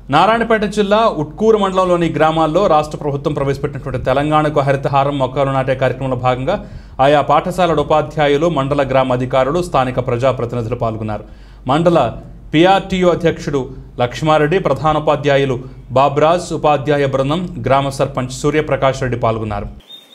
నారాయణపేట జిల్లా ఉట్కూరు మండలంలోని గ్రామాల్లో రాష్ట్ర ప్రభుత్వం ప్రవేశపెట్టినటువంటి తెలంగాణకు హరితహారం మొక్కలు నాటే కార్యక్రమంలో భాగంగా ఆయా పాఠశాలల ఉపాధ్యాయులు మండల గ్రామ అధికారులు స్థానిక ప్రజాప్రతినిధులు పాల్గొన్నారు మండల పిఆర్టీయూ అధ్యక్షుడు లక్ష్మారెడ్డి ప్రధానోపాధ్యాయులు బాబ్రాజ్ ఉపాధ్యాయ బృందం గ్రామ సర్పంచ్ సూర్యప్రకాష్ రెడ్డి పాల్గొన్నారు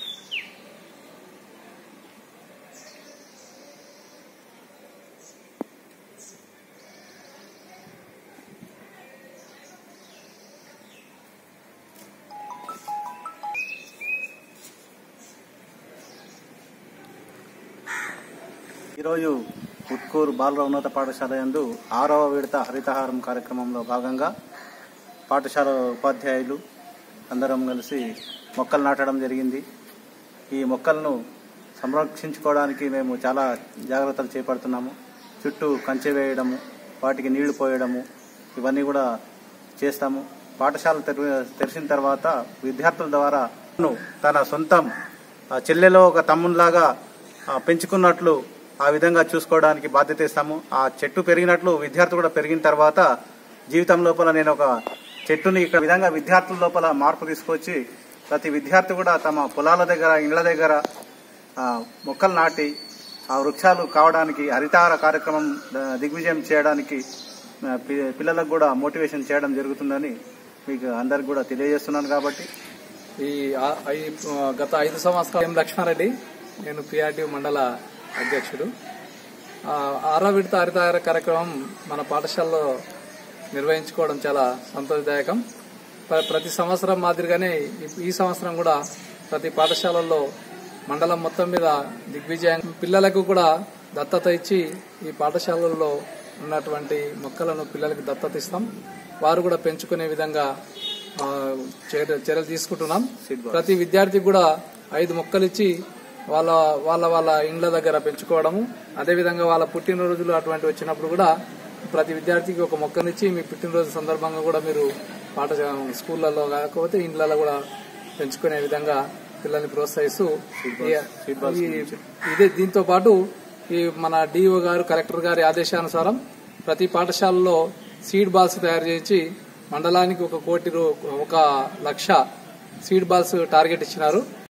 ఈరోజు ఉట్కూరు బాలుర ఉన్నత పాఠశాల యందు ఆరవ విడత హరితహారం కార్యక్రమంలో భాగంగా పాఠశాల ఉపాధ్యాయులు అందరం కలిసి మొక్కలు నాటడం జరిగింది ఈ మొక్కలను సంరక్షించుకోవడానికి మేము చాలా జాగ్రత్తలు చేపడుతున్నాము చుట్టూ కంచె వేయడము వాటికి నీళ్లు పోయడము ఇవన్నీ కూడా చేస్తాము పాఠశాల తెరి- తెరిచిన తర్వాత విద్యార్థుల ద్వారా తన సొంతం ఆ, చెల్లెలో ఒక తమ్మునిలాగా ఆ, పెంచుకున్నట్లు ఆ విధంగా చూసుకోవడానికి బాధ్యత ఇస్తాము ఆ చెట్టు పెరిగినట్లు విద్యార్థులు కూడా పెరిగిన తర్వాత జీవితం లోపల నేను ఒక చెట్టుని ఇక్కడ విధంగా విద్యార్థుల లోపల మార్పు తీసుకొచ్చి ప్రతి విద్యార్థి కూడా తమ పొలాల దగ్గర ఇళ్ల దగ్గర ఆ, మొక్కలు నాటి ఆ వృక్షాలు కావడానికి హరితార కార్యక్రమం ఆ, దిగ్విజయం చేయడానికి ఆ, పి- పిల్లలకు కూడా మోటివేషన్ చేయడం జరుగుతుందని మీకు అందరికి కూడా తెలియజేస్తున్నాను కాబట్టి ఈ ఆ- ఈ ఆ, గత ఐదు సంవత్సరాలు ఎం లక్ష్మారెడ్డి నేను పిఆర్టీ మండల అధ్యక్షుడు ఆ, ఆరో విడత హరితహార కార్యక్రమం మన పాఠశాలలో నిర్వహించుకోవడం చాలా సంతోషదాయకం ప్ర- ప్రతి సంవత్సరం మాదిరిగానే ఈ- ఈ సంవత్సరం కూడా ప్రతి పాఠశాలల్లో మండలం మొత్తం మీద దిగ్విజయం పిల్లలకు కూడా దత్తత ఇచ్చి ఈ పాఠశాలల్లో ఉన్నటువంటి మొక్కలను పిల్లలకు దత్తత ఇస్తాం వారు కూడా పెంచుకునే విధంగా ఆ, చర్య- చర్యలు తీసుకుంటున్నాం ప్రతి విద్యార్థికి కూడా ఐదు మొక్కలు ఇచ్చి వాళ్ళ వాళ్ళ వాళ్ళ ఇండ్ల దగ్గర పెంచుకోవడము అదేవిధంగా వాళ్ళ పుట్టినరోజులు అటువంటి వచ్చినప్పుడు కూడా ప్రతి విద్యార్థికి ఒక మొక్కనిచ్చి మీ పుట్టినరోజు సందర్భంగా కూడా మీరు పాఠశాల స్కూళ్ళల్లో కాకపోతే ఇండ్లలో కూడా పెంచుకునే విధంగా పిల్లల్ని ప్రోత్సహిస్తూ ఈ- ఈ- ఇదే దీంతో పాటు ఈ మన డిఓ గారు కలెక్టర్ గారి ఆదేశానుసారం ప్రతి పాఠశాలలో సీడ్ బాల్స్ తయారు చేయించి మండలానికి ఒక కోటి రూ- ఒక లక్ష సీడ్ బాల్స్ టార్గెట్ ఇచ్చినారు